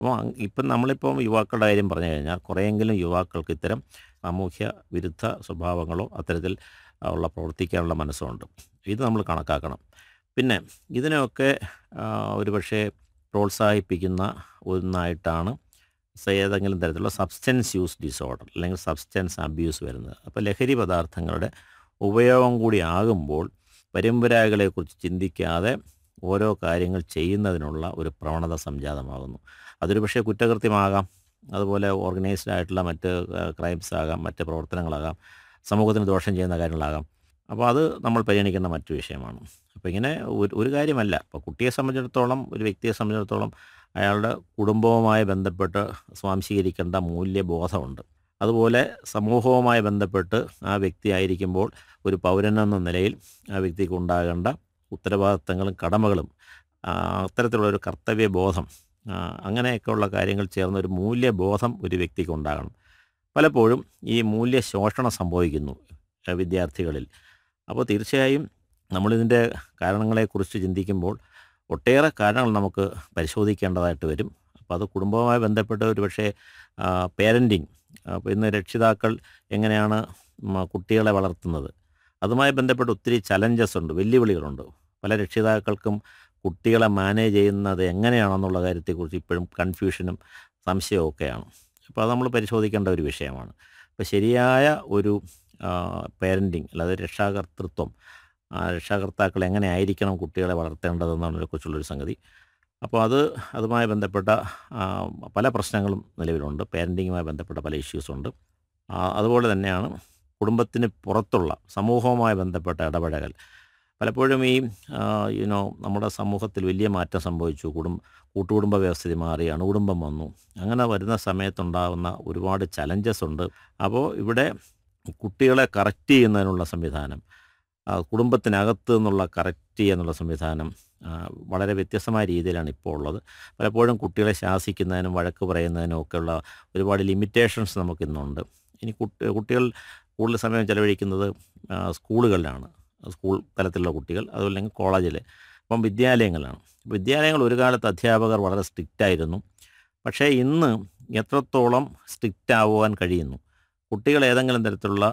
അപ്പോൾ ഇപ്പം നമ്മളിപ്പം യുവാക്കളുടെ കാര്യം പറഞ്ഞു കഴിഞ്ഞാൽ കുറേയെങ്കിലും യുവാക്കൾക്ക് ഇത്തരം സാമൂഹ്യ വിരുദ്ധ സ്വഭാവങ്ങളോ അത്തരത്തിൽ ഉള്ള പ്രവർത്തിക്കാനുള്ള മനസ്സുണ്ട് ഇത് നമ്മൾ കണക്കാക്കണം പിന്നെ ഇതിനെയൊക്കെ ആ, ഒരുപക്ഷെ പ്രോത്സാഹിപ്പിക്കുന്ന ഒന്നായിട്ടാണ് സ- ഏതെങ്കിലും തരത്തിലുള്ള സബ്സ്റ്റൻസ് യൂസ് ഡിസോർഡർ അല്ലെങ്കിൽ സബ്സ്റ്റൻസ് അബ്യൂസ് വരുന്നത് അപ്പോൾ ലഹരി പദാർത്ഥങ്ങളുടെ ഉപയോഗം കൂടി ആകുമ്പോൾ പരമ്പരാഗകളെക്കുറിച്ച് ചിന്തിക്കാതെ ഓരോ കാര്യങ്ങൾ ചെയ്യുന്നതിനുള്ള ഒരു പ്രവണത സംജാതമാകുന്നു അതൊരു പക്ഷേ കുറ്റകൃത്യമാകാം അതുപോലെ ഓർഗനൈസ്ഡ് ആയിട്ടുള്ള മറ്റ് ക്രൈംസ് ആകാം മറ്റ് പ്രവർത്തനങ്ങളാകാം സമൂഹത്തിന് ദോഷം ചെയ്യുന്ന കാര്യങ്ങളാകാം അപ്പോൾ അത് നമ്മൾ പരിഗണിക്കേണ്ട മറ്റു വിഷയമാണ് അപ്പോൾ ഇങ്ങനെ ഒരു ഒരു കാര്യമല്ല ഇപ്പോൾ കുട്ടിയെ സംബന്ധിച്ചിടത്തോളം ഒരു വ്യക്തിയെ സംബന്ധിച്ചിടത്തോളം അയാളുടെ കുടുംബവുമായി ബന്ധപ്പെട്ട് സ്വാംശീകരിക്കേണ്ട മൂല്യബോധമുണ്ട് അതുപോലെ സമൂഹവുമായി ബന്ധപ്പെട്ട് ആ വ്യക്തി ആയിരിക്കുമ്പോൾ ഒരു പൗരനെന്ന നിലയിൽ ആ വ്യക്തിക്ക് ഉണ്ടാകേണ്ട ഉത്തരവാദിത്തങ്ങളും കടമകളും ആ, അത്തരത്തിലുള്ള ഒരു കർത്തവ്യബോധം ആ, അങ്ങനെയൊക്കെയുള്ള കാര്യങ്ങൾ ചേർന്ന ഒരു മൂല്യബോധം ഒരു വ്യക്തിക്ക് ഉണ്ടാകണം പലപ്പോഴും ഈ മൂല്യശോഷണം സംഭവിക്കുന്നു ആ, വിദ്യാർത്ഥികളിൽ അപ്പോൾ തീർച്ചയായും നമ്മളിതിൻ്റെ കാരണങ്ങളെക്കുറിച്ച് ചിന്തിക്കുമ്പോൾ ഒട്ടേറെ കാരണങ്ങൾ നമുക്ക് പരിശോധിക്കേണ്ടതായിട്ട് വരും അപ്പോൾ അത് കുടുംബവുമായി ബന്ധപ്പെട്ട് ഒരു പക്ഷേ പേരൻറ്റിങ് അപ്പോൾ ഇന്ന് രക്ഷിതാക്കൾ എങ്ങനെയാണ് ഉം, കുട്ടികളെ വളർത്തുന്നത് അതുമായി ബന്ധപ്പെട്ട് ഒത്തിരി ചലഞ്ചസ് ഉണ്ട് വെല്ലുവിളികളുണ്ട് പല രക്ഷിതാക്കൾക്കും കുട്ടികളെ മാനേജ് ചെയ്യുന്നത് എങ്ങനെയാണെന്നുള്ള കാര്യത്തെക്കുറിച്ച് ഇപ്പോഴും കൺഫ്യൂഷനും സംശയവും ഒക്കെയാണ് അപ്പോൾ അത് നമ്മൾ പരിശോധിക്കേണ്ട ഒരു വിഷയമാണ് അപ്പോൾ ശരിയായ ഒരു പേരൻറ്റിങ് അല്ലാതെ രക്ഷാകർതൃത്വം ആ രക്ഷാകർത്താക്കൾ എങ്ങനെ ആയിരിക്കണം കുട്ടികളെ വളർത്തേണ്ടതെന്നതിനെക്കുറിച്ചുള്ളൊരു സംഗതി അപ്പോൾ അത് അതുമായി ബന്ധപ്പെട്ട ആ, പല പ്രശ്നങ്ങളും നിലവിലുണ്ട് പേരൻറ്റിങ്ങുമായി ബന്ധപ്പെട്ട പല ഇഷ്യൂസുണ്ട് ആ, അതുപോലെ തന്നെയാണ് കുടുംബത്തിന് പുറത്തുള്ള സമൂഹവുമായി ബന്ധപ്പെട്ട ഇടപെടൽ പലപ്പോഴും ഈ യുനോ നമ്മുടെ സമൂഹത്തിൽ വലിയ മാറ്റം സംഭവിച്ചു കുടുംബ കൂട്ടുകുടുംബ വ്യവസ്ഥിതി മാറി അണുകുടുംബം വന്നു അങ്ങനെ വരുന്ന സമയത്തുണ്ടാകുന്ന ഒരുപാട് ചലഞ്ചസ് ഉണ്ട് അപ്പോൾ ഇവിടെ കുട്ടികളെ കറക്റ്റ് ചെയ്യുന്നതിനുള്ള സംവിധാനം ആ, കുടുംബത്തിനകത്ത് നിന്നുള്ള കറക്റ്റ് ചെയ്യാനുള്ള സംവിധാനം ആ, വളരെ വ്യത്യസ്തമായ രീതിയിലാണ് ഇപ്പോൾ ഉള്ളത് പലപ്പോഴും കുട്ടികളെ ശാസിക്കുന്നതിനും വഴക്ക് പറയുന്നതിനും ഒക്കെയുള്ള ഒരുപാട് ലിമിറ്റേഷൻസ് നമുക്കിന്നുണ്ട് ഇനി കുട്ടി കുട്ടികൾ കൂടുതൽ സമയം ചെലവഴിക്കുന്നത് ആ, സ്കൂളുകളിലാണ് സ്കൂൾ തലത്തിലുള്ള കുട്ടികൾ അതുമല്ലെങ്കിൽ കോളേജിൽ അപ്പം വിദ്യാലയങ്ങളിലാണ് വിദ്യാലയങ്ങൾ ഒരു കാലത്ത് അധ്യാപകർ വളരെ സ്ട്രിക്റ്റ് ആയിരുന്നു പക്ഷേ ഇന്ന് എത്രത്തോളം സ്ട്രിക്റ്റ് ആവുവാൻ കഴിയുന്നു കുട്ടികൾ ഏതെങ്കിലും തരത്തിലുള്ള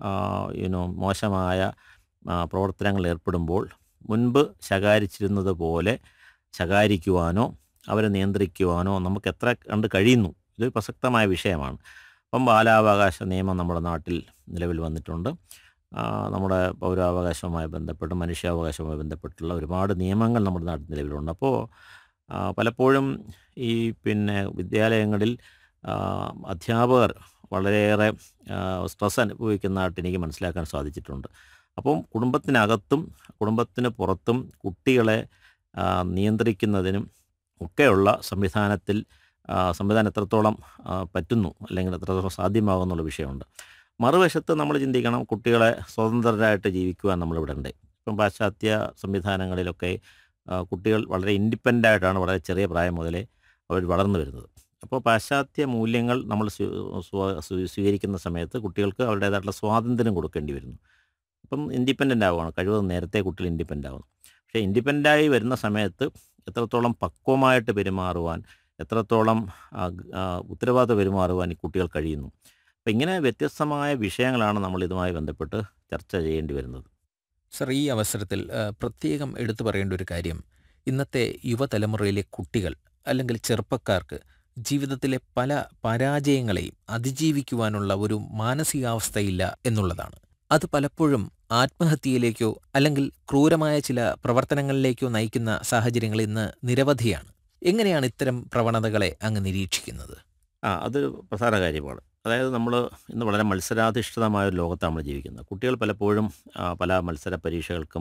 യുനോ മോശമായ ആ, പ്രവർത്തനങ്ങളിൽ ഏർപ്പെടുമ്പോൾ മുൻപ് ശകാരിച്ചിരുന്നത് പോലെ ശകാരിക്കുവാനോ അവരെ നിയന്ത്രിക്കുവാനോ നമുക്ക് എത്ര കണ്ട് കഴിയുന്നു ഇത് പ്രസക്തമായ വിഷയമാണ് അപ്പം ബാലാവകാശ നിയമം നമ്മുടെ നാട്ടിൽ നിലവിൽ വന്നിട്ടുണ്ട് ആ, നമ്മുടെ പൗരാവകാശവുമായി ബന്ധപ്പെട്ട് മനുഷ്യാവകാശവുമായി ബന്ധപ്പെട്ടുള്ള ഒരുപാട് നിയമങ്ങൾ നമ്മുടെ നാട്ടിൽ നിലവിലുണ്ട് അപ്പോൾ ആ, പലപ്പോഴും ഈ പിന്നെ വിദ്യാലയങ്ങളിൽ ആ, അധ്യാപകർ വളരെയേറെ സ്ട്രെസ് അനുഭവിക്കുന്നതായിട്ട് എനിക്ക് മനസ്സിലാക്കാൻ സാധിച്ചിട്ടുണ്ട് അപ്പം കുടുംബത്തിനകത്തും കുടുംബത്തിന് പുറത്തും കുട്ടികളെ ആ, നിയന്ത്രിക്കുന്നതിനും ഒക്കെയുള്ള സംവിധാനത്തിൽ ആ, സംവിധാനം എത്രത്തോളം ആ, പറ്റുന്നു അല്ലെങ്കിൽ എത്രത്തോളം സാധ്യമാകുന്നുള്ള വിഷയമുണ്ട് മറുവശത്ത് നമ്മൾ ചിന്തിക്കണം കുട്ടികളെ സ്വതന്ത്രരായിട്ട് ജീവിക്കുവാൻ നമ്മളിവിടെ ഉണ്ട് ഇപ്പം പാശ്ചാത്യ സംവിധാനങ്ങളിലൊക്കെ ആ, കുട്ടികൾ വളരെ ഇൻഡിപെൻഡൻ്റ് ആയിട്ടാണ് വളരെ ചെറിയ പ്രായം മുതലേ അവർ വളർന്നു വരുന്നത് അപ്പോൾ പാശ്ചാത്യ മൂല്യങ്ങൾ നമ്മൾ സ്വീ- സ്വ- സ്വീ- സ്വീകരിക്കുന്ന സമയത്ത് കുട്ടികൾക്ക് അവരുടേതായിട്ടുള്ള സ്വാതന്ത്ര്യം കൊടുക്കേണ്ടി വരുന്നു അപ്പം ഇൻഡിപെൻഡൻ്റ് ആവുകയാണ് കഴിവതും നേരത്തെ കുട്ടികൾ ഇൻഡിപെൻഡൻ്റ് ആവുന്നു പക്ഷേ ഇൻഡിപെൻഡൻ്റായി വരുന്ന സമയത്ത് എത്രത്തോളം പക്വമായിട്ട് പെരുമാറുവാൻ എത്രത്തോളം ആ, ആ, ഉത്തരവാദിത്ത പെരുമാറുവാൻ ഈ കുട്ടികൾ കഴിയുന്നു അപ്പം ഇങ്ങനെ വ്യത്യസ്തമായ വിഷയങ്ങളാണ് നമ്മൾ ഇതുമായി ബന്ധപ്പെട്ട് ചർച്ച ചെയ്യേണ്ടി വരുന്നത് സർ ഈ അവസരത്തിൽ ആ, പ്രത്യേകം എടുത്തു പറയേണ്ട ഒരു കാര്യം ഇന്നത്തെ യുവതലമുറയിലെ കുട്ടികൾ അല്ലെങ്കിൽ ചെറുപ്പക്കാർക്ക് ജീവിതത്തിലെ പല പരാജയങ്ങളെയും അതിജീവിക്കുവാനുള്ള ഒരു മാനസികാവസ്ഥയില്ല എന്നുള്ളതാണ് അത് പലപ്പോഴും ആത്മഹത്യയിലേക്കോ അല്ലെങ്കിൽ ക്രൂരമായ ചില പ്രവർത്തനങ്ങളിലേക്കോ നയിക്കുന്ന സാഹചര്യങ്ങൾ ഇന്ന് നിരവധിയാണ് എങ്ങനെയാണ് ഇത്തരം പ്രവണതകളെ അങ്ങ് നിരീക്ഷിക്കുന്നത് ആ അതൊരു പ്രധാന കാര്യമാണ് അതായത് നമ്മൾ ഇന്ന് വളരെ മത്സരാധിഷ്ഠിതമായ ഒരു ലോകത്താണ് നമ്മൾ ജീവിക്കുന്നത് കുട്ടികൾ പലപ്പോഴും ആ, പല മത്സര പരീക്ഷകൾക്കും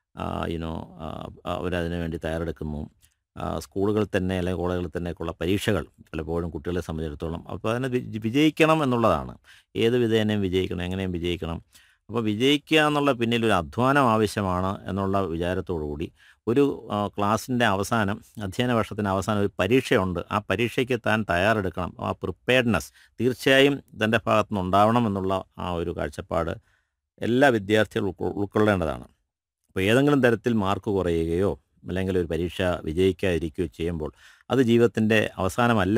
യുനോ അവരതിനു വേണ്ടി തയ്യാറെടുക്കുന്നു ആ, സ്കൂളുകളിൽ തന്നെ അല്ലെങ്കിൽ കോളേജുകളിൽ തന്നെയൊക്കെയുള്ള പരീക്ഷകൾ പലപ്പോഴും കുട്ടികളെ സംബന്ധിച്ചിടത്തോളം അപ്പോൾ അതിനെ വി- വിജയിക്കണം എന്നുള്ളതാണ് ഏത് വിധേനയും വിജയിക്കണം എങ്ങനെയും വിജയിക്കണം അപ്പോൾ വിജയിക്കുക എന്നുള്ള പിന്നിൽ ഒരു അധ്വാനം ആവശ്യമാണ് എന്നുള്ള വിചാരത്തോടു കൂടി ഒരു ക്ലാസ്സിൻ്റെ അവസാനം അധ്യയന വർഷത്തിൻ്റെ അവസാനം ഒരു പരീക്ഷയുണ്ട് ആ പരീക്ഷയ്ക്ക് താൻ തയ്യാറെടുക്കണം ആ പ്രിപ്പയർഡ്നെസ് തീർച്ചയായും തൻ്റെ ഭാഗത്തുനിന്ന് ഉണ്ടാവണം എന്നുള്ള ആ ഒരു കാഴ്ചപ്പാട് എല്ലാ വിദ്യാർത്ഥികളും ഉൾക്കൊ- ഉൾക്കൊള്ളേണ്ടതാണ് അപ്പോൾ ഏതെങ്കിലും തരത്തിൽ മാർക്ക് കുറയുകയോ അല്ലെങ്കിൽ ഒരു പരീക്ഷ വിജയിക്കാതിരിക്കുകയോ ചെയ്യുമ്പോൾ അത് ജീവിതത്തിൻ്റെ അവസാനമല്ല